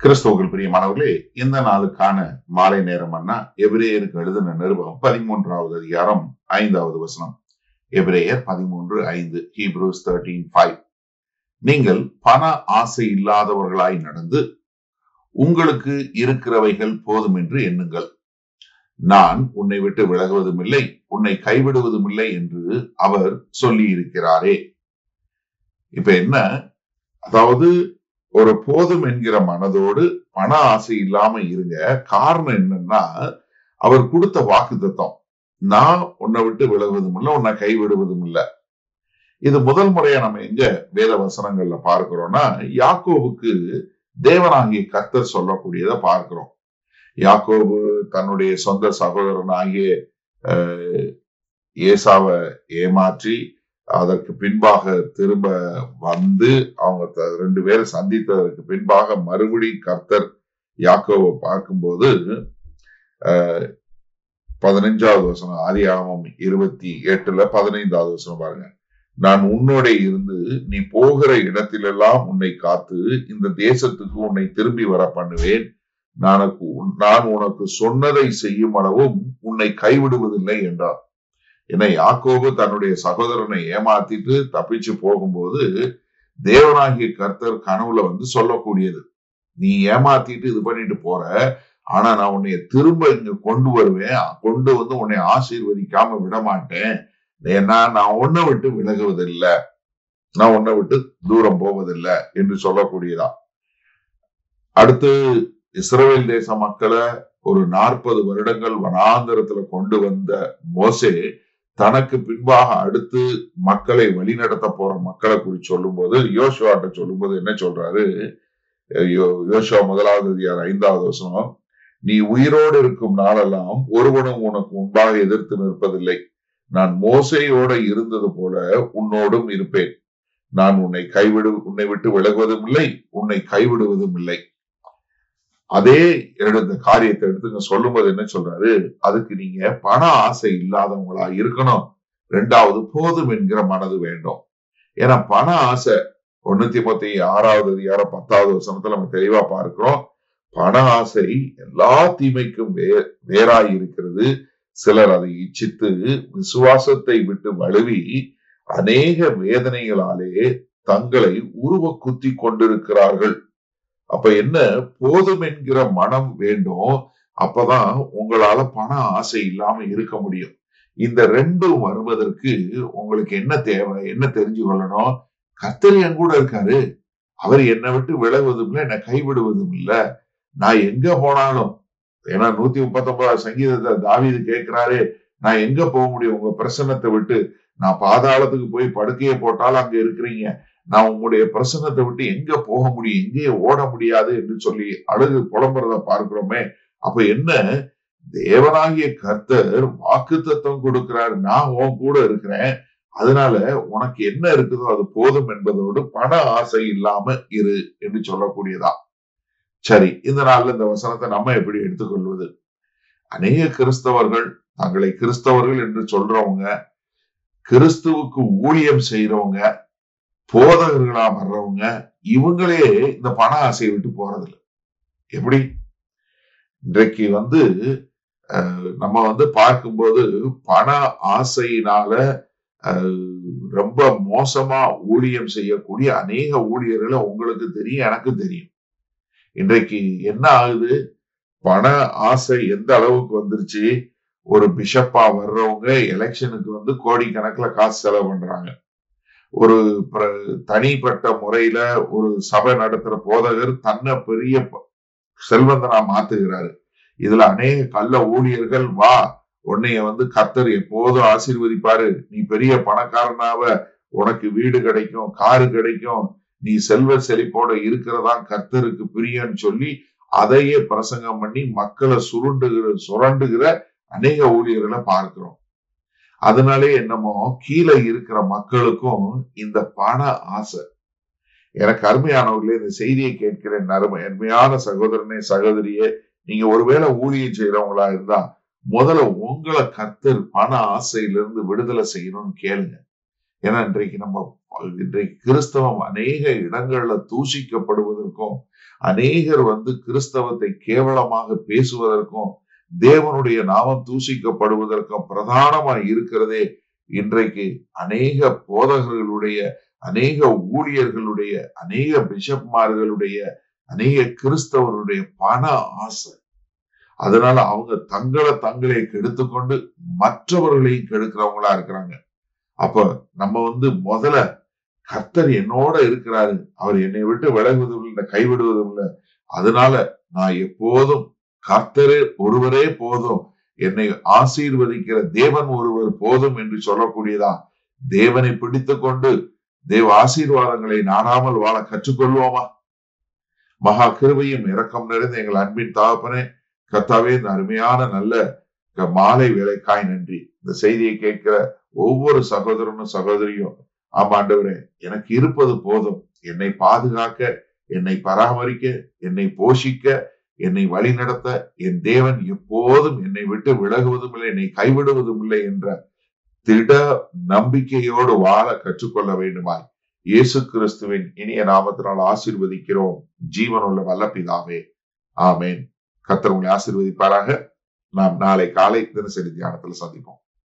கிறிஸ்தவர்கள் பிரியமானவர்களே இந்த நாளுக்கான மாலை நேரம் அண்ணா எபிரேயருக்கு எழுதின நிருபம் பதிமூன்றாவது அதிகாரம் ஐந்தாவது வசனம் எபிரேயர் பதிமூன்று ஐந்து ஹீப்ரூஸ் தேர்ட்டீன் ஃபைவ் நீங்கள் பண ஆசை இல்லாதவர்களாய் நடந்து உங்களுக்கு இருக்கிறவைகள் போதும் என்று எண்ணுங்கள் நான் உன்னை விட்டு விலகுவதும் இல்லை உன்னை கைவிடுவதும் இல்லை என்று அவர் சொல்லி இருக்கிறாரே இப்ப என்ன அதாவது ஒரு போதும் என்கிற மனதோடு பண ஆசை இல்லாம இருங்க காரணம் என்னன்னா அவர் கொடுத்த வாக்கு தத்தம் நான் உன்னை விட்டு விலகுவதும் இல்லை உன்னை கைவிடுவதும் இல்லை இது முதல் முறையா நம்ம எங்க வேத வசனங்கள்ல பார்க்கிறோம்னா யாக்கோவுக்கு தேவனாகிய கர்த்தர் சொல்லக்கூடியதை பார்க்கிறோம் யாக்கோபு தன்னுடைய சொந்த சகோதரனாகிய ஏசாவை ஏமாற்றி அதற்கு பின்பாக திரும்ப வந்து அவங்க ரெண்டு பேரும் சந்தித்ததற்கு பின்பாக மறுபடி கர்த்தர் யாக்கோவை பார்க்கும்போது பதினைஞ்சாவது வசனம் ஆதியாகமம் இருபத்தி எட்டுல பதினைந்தாவது வசனம் பாருங்க நான் உன்னோட இருந்து நீ போகிற இடத்திலெல்லாம் உன்னை காத்து இந்த தேசத்துக்கு உன்னை திரும்பி வர பண்ணுவேன் நானக்கு நான் உனக்கு சொன்னதை செய்யும் அளவும் உன்னை கைவிடுவதில்லை என்றார் ஏன்னா யாக்கோபு தன்னுடைய சகோதரனை ஏமாத்திட்டு தப்பிச்சு போகும்போது தேவனாகிய கர்த்தர் கனவுல வந்து சொல்லக்கூடியது நீ ஏமாத்திட்டு இது பண்ணிட்டு போற ஆனா நான் உன்னைய திரும்ப இங்க கொண்டு வருவேன் கொண்டு வந்து உன்னை ஆசீர்வதிக்காம விட மாட்டேன் ஏன்னா நான் உன்னை விட்டு விலகுவதில்லை நான் உன்னை விட்டு தூரம் போவதில்லை என்று சொல்லக்கூடியதா அடுத்து இஸ்ரேல் தேச மக்களை ஒரு நாற்பது வருடங்கள் வனாந்தரத்துல கொண்டு வந்த மோசே தனக்கு பின்பாக அடுத்து மக்களை வழிநடத்த போற மக்களை குறித்து சொல்லும் போது யோசுவாட்ட சொல்லும் போது என்ன சொல்றாரு யோசுவா முதலாவது அதிகாரம் ஐந்தாவது வசனம் நீ உயிரோடு இருக்கும் நாளெல்லாம் ஒருவனும் உனக்கு முன்பாக எதிர்த்து நிற்பதில்லை நான் மோசையோட இருந்தது போல உன்னோடும் இருப்பேன் நான் உன்னை கைவிடு உன்னை விட்டு விலகுவதும் இல்லை உன்னை கைவிடுவதும் இல்லை அதே எடுத்த காரியத்தை எடுத்துங்க சொல்லும்போது என்ன சொல்றாரு அதுக்கு நீங்க பண ஆசை இல்லாதவங்களா இருக்கணும் ரெண்டாவது போதும் என்கிற மனது வேண்டும் ஏன்னா பண ஆசை ஒண்ணூத்தி முப்பத்தி ஆறாவது அதிகாரம் பத்தாவது வசனத்துல நம்ம தெளிவா பார்க்கிறோம் பண ஆசை எல்லா தீமைக்கும் வே வேறாய் இருக்கிறது சிலர் அதை இச்சித்து விசுவாசத்தை விட்டு வலுவி அநேக வேதனைகளாலே தங்களை உருவ குத்தி கொண்டிருக்கிறார்கள் அப்ப என்ன போதும் என்கிற மனம் வேண்டும் அப்பதான் உங்களால பண ஆசை இல்லாம இருக்க முடியும் இந்த ரெண்டும் வருவதற்கு உங்களுக்கு என்ன தேவை என்ன தெரிஞ்சு கொள்ளணும் கர்த்தர் என் கூட இருக்காரு அவர் என்னை விட்டு விலகுவதும் இல்லை என்னை கைவிடுவதும் இல்லை நான் எங்க போனாலும் ஏன்னா நூத்தி முப்பத்தி ஒன்பதாவது சங்கீதத்தை தாவிது கேட்கிறாரு நான் எங்க போக முடியும் உங்க பிரசன்னத்தை விட்டு நான் பாதாளத்துக்கு போய் படுக்கையை போட்டாலும் அங்க இருக்கிறீங்க நான் உங்களுடைய பிரசன்னத்தை விட்டு எங்க போக முடியும் எங்கேயே ஓட முடியாது என்று சொல்லி அழுது புலம்புறத பார்க்கிறோமே அப்ப என்ன தேவனாகிய கர்த்தர் வாக்கு தத்துவம் கொடுக்கிறார் நான் உன் கூட இருக்கிறேன் அதனால உனக்கு என்ன இருக்குதோ அது போதும் என்பதோடு பண ஆசை இல்லாம இரு என்று சொல்லக்கூடியதா சரி இந்த நாள்ல இந்த வசனத்தை நம்ம எப்படி எடுத்துக்கொள்வது அநேக கிறிஸ்தவர்கள் தங்களை கிறிஸ்தவர்கள் என்று சொல்றவங்க கிறிஸ்துவுக்கு ஊழியம் செய்யறவங்க போதகர்களா வர்றவங்க இவங்களே இந்த பண ஆசையை விட்டு போறதில்லை எப்படி இன்றைக்கு வந்து நம்ம வந்து பார்க்கும்போது பண ஆசையினால ரொம்ப மோசமா ஊழியம் செய்யக்கூடிய அநேக ஊழியர்களை உங்களுக்கு தெரியும் எனக்கு தெரியும் இன்றைக்கு என்ன ஆகுது பண ஆசை எந்த அளவுக்கு வந்துருச்சு ஒரு பிஷப்பா வர்றவங்க எலெக்ஷனுக்கு வந்து கோடிக்கணக்குல காசு செலவு பண்றாங்க ஒரு தனிப்பட்ட முறையில ஒரு சபை நடத்துற போதகர் தன்னை பெரிய செல்வந்தனா மாத்துகிறாரு இதுல அநேக கள்ள ஊழியர்கள் வா உன்னைய வந்து கர்த்தர் எப்போதும் ஆசீர்வதிப்பாரு நீ பெரிய பணக்காரனாவ உனக்கு வீடு கிடைக்கும் காரு கிடைக்கும் நீ செல்வ செழிப்போட இருக்கிறதா கர்த்தருக்கு பிரியன்னு சொல்லி அதையே பிரசங்கம் பண்ணி மக்களை சுருண்டுகிற சுரண்டுகிற அநேக ஊழியர்களை பார்க்கிறோம் அதனாலே என்னமோ கீழே இருக்கிற மக்களுக்கும் இந்த பண ஆசை எனக்கு அருமையானவர்களே இந்த செய்தியை கேட்கிற அருமை அருமையான சகோதரனே சகோதரியே நீங்க ஒருவேளை ஊழியம் செய்யறவங்களா இருந்தா முதல்ல உங்களை கர்த்தர் பண ஆசையிலிருந்து விடுதலை செய்யணும்னு கேளுங்க ஏன்னா இன்றைக்கு நம்ம இன்றைக்கு கிறிஸ்தவம் அநேக இடங்கள்ல தூஷிக்கப்படுவதற்கும் அநேகர் வந்து கிறிஸ்தவத்தை கேவலமாக பேசுவதற்கும் தேவனுடைய நாமம் தூசிக்கப்படுவதற்கும் பிரதானமாய் இருக்கிறதே இன்றைக்கு அநேக போதகர்களுடைய அநேக ஊழியர்களுடைய அநேக பிஷப்மார்களுடைய அநேக கிறிஸ்தவர்களுடைய பண ஆசை அதனால அவங்க தங்களை தங்களை கெடுத்து கொண்டு மற்றவர்களையும் கெடுக்கிறவங்களா இருக்கிறாங்க அப்ப நம்ம வந்து முதல்ல கர்த்தர் என்னோட இருக்கிறாரு அவர் என்னை விட்டு விலகுவதும் இல்லை கைவிடுவதும் இல்லை அதனால நான் எப்போதும் கர்த்தரே ஒருவரே போதும் என்னை ஆசீர்வதிக்கிற தேவன் ஒருவர் போதும் என்று சொல்லக்கூடியதா தேவனை பிடித்து கொண்டு தேவ ஆசீர்வாதங்களை நாடாமல் வாழ கற்றுக்கொள்வோமா மகா கிருபையும் இரக்கம் நிறைந்த எங்கள் அன்பின் தாப்பனே கத்தாவே இந்த அருமையான நல்ல மாலை வேலைக்காய் நன்றி இந்த செய்தியை கேட்கிற ஒவ்வொரு சகோதரனும் சகோதரியும் ஆமாண்டவரே எனக்கு இருப்பது போதும் என்னை பாதுகாக்க என்னை பராமரிக்க என்னை போஷிக்க என்னை வழிநடத்த என் தேவன் எப்போதும் என்னை விட்டு விலகுவதும் இல்லை என்னை கைவிடுவதும் இல்லை என்ற திட நம்பிக்கையோடு வாழ கற்றுக்கொள்ள வேண்டுமாய் இயேசு கிறிஸ்துவின் இனிய நாமத்தினால் ஆசீர்வதிக்கிறோம் ஜீவனுள்ள வல்ல பிதாவே ஆமேன் கத்தர் உங்களை ஆசீர்வதிப்பாராக நாம் நாளை காலை தினசரி தியானத்தில் சந்திப்போம்